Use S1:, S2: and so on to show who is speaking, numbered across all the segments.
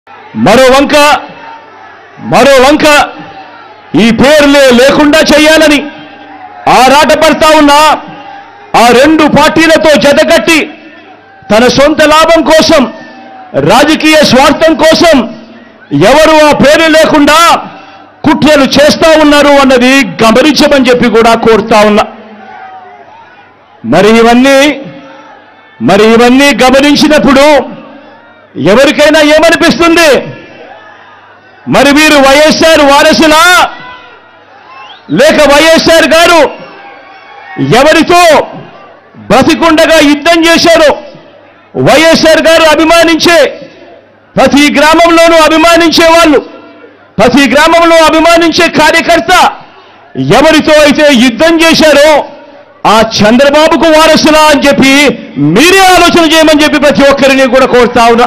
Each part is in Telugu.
S1: మరో వంక మరో వంక ఈ పేర్లే లేకుండా చేయాలని ఆరాటపడతా ఉన్న ఆ రెండు పార్టీలతో జతకట్టి తన సొంత లాభం కోసం రాజకీయ స్వార్థం కోసం ఎవరు ఆ పేరు లేకుండా కుట్రలు చేస్తా ఉన్నారు అన్నది గమనించమని చెప్పి కూడా కోరుతా ఉన్నా మరి ఇవన్నీ మరి ఇవన్నీ గమనించినప్పుడు ఎవరికైనా ఏమనిపిస్తుంది మరి వీరు వైఎస్ఆర్ వారసులా లేక వైఎస్ఆర్ గారు ఎవరితో బ్రతికుండగా యుద్ధం చేశారు వైఎస్ఆర్ గారు అభిమానించే ప్రతి గ్రామంలోనూ అభిమానించే వాళ్ళు ప్రతి గ్రామంలో అభిమానించే కార్యకర్త ఎవరితో అయితే యుద్ధం చేశారో ఆ చంద్రబాబుకు వారసులా అని చెప్పి మీరే ఆలోచన చేయమని చెప్పి ప్రతి ఒక్కరిని కూడా కోరుతా ఉన్నా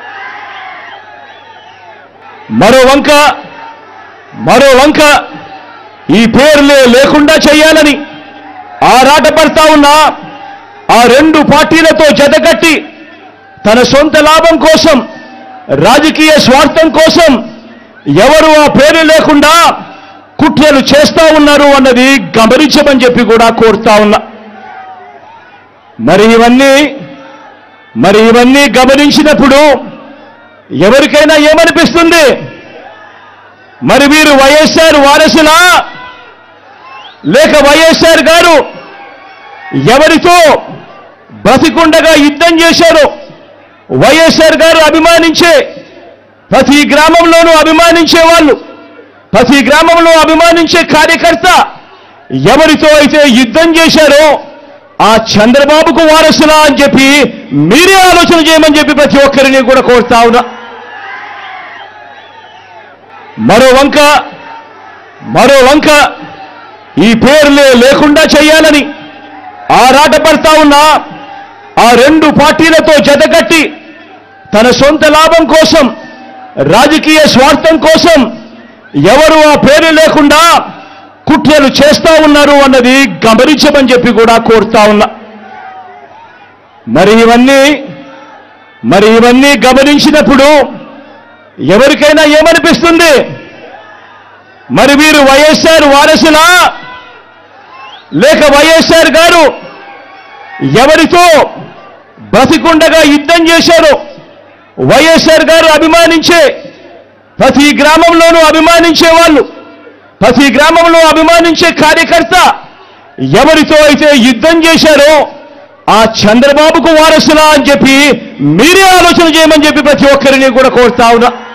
S1: మరో వంక మరో వంక ఈ పేర్లే లేకుండా చేయాలని ఆరాటపడతా ఉన్న ఆ రెండు పార్టీలతో జతకట్టి తన సొంత లాభం కోసం రాజకీయ స్వార్థం కోసం ఎవరు ఆ పేరు లేకుండా కుట్రలు చేస్తా ఉన్నారు అన్నది గమనించమని చెప్పి కూడా కోరుతా ఉన్నా మరి ఇవన్నీ మరి ఇవన్నీ గమనించినప్పుడు ఎవరికైనా ఏమనిపిస్తుంది మరి వీరు వైఎస్ఆర్ వారసులా లేక వైఎస్ఆర్ గారు ఎవరితో బ్రతికుండగా యుద్ధం చేశారు వైఎస్ఆర్ గారు అభిమానించే ప్రతి గ్రామంలోనూ అభిమానించే వాళ్ళు ప్రతి గ్రామంలో అభిమానించే కార్యకర్త ఎవరితో అయితే యుద్ధం చేశారో ఆ చంద్రబాబుకు వారసులా అని చెప్పి మీరే ఆలోచన చేయమని చెప్పి ప్రతి ఒక్కరిని కూడా కోరుతా ఉన్నా మరో వంక మరో వంక ఈ పేర్లే లేకుండా చేయాలని ఆరాటపడతా ఉన్న ఆ రెండు పార్టీలతో జతకట్టి తన సొంత లాభం కోసం రాజకీయ స్వార్థం కోసం ఎవరు ఆ పేరు లేకుండా కుట్రలు చేస్తా ఉన్నారు అన్నది గమనించమని చెప్పి కూడా కోరుతా ఉన్నా మరి ఇవన్నీ మరి ఇవన్నీ గమనించినప్పుడు ఎవరికైనా ఏమనిపిస్తుంది మరి వీరు వైఎస్ఆర్ వారసులా లేక వైఎస్ఆర్ గారు ఎవరితో బ్రతికుండగా యుద్ధం చేశారు వైఎస్ఆర్ గారు అభిమానించే ప్రతి గ్రామంలోనూ అభిమానించే వాళ్ళు ప్రతి గ్రామంలో అభిమానించే కార్యకర్త ఎవరితో అయితే యుద్ధం చేశారో ఆ చంద్రబాబుకు వారసులా అని చెప్పి మీరే ఆలోచన చేయమని చెప్పి ప్రతి ఒక్కరిని కూడా కోరుతా ఉన్నా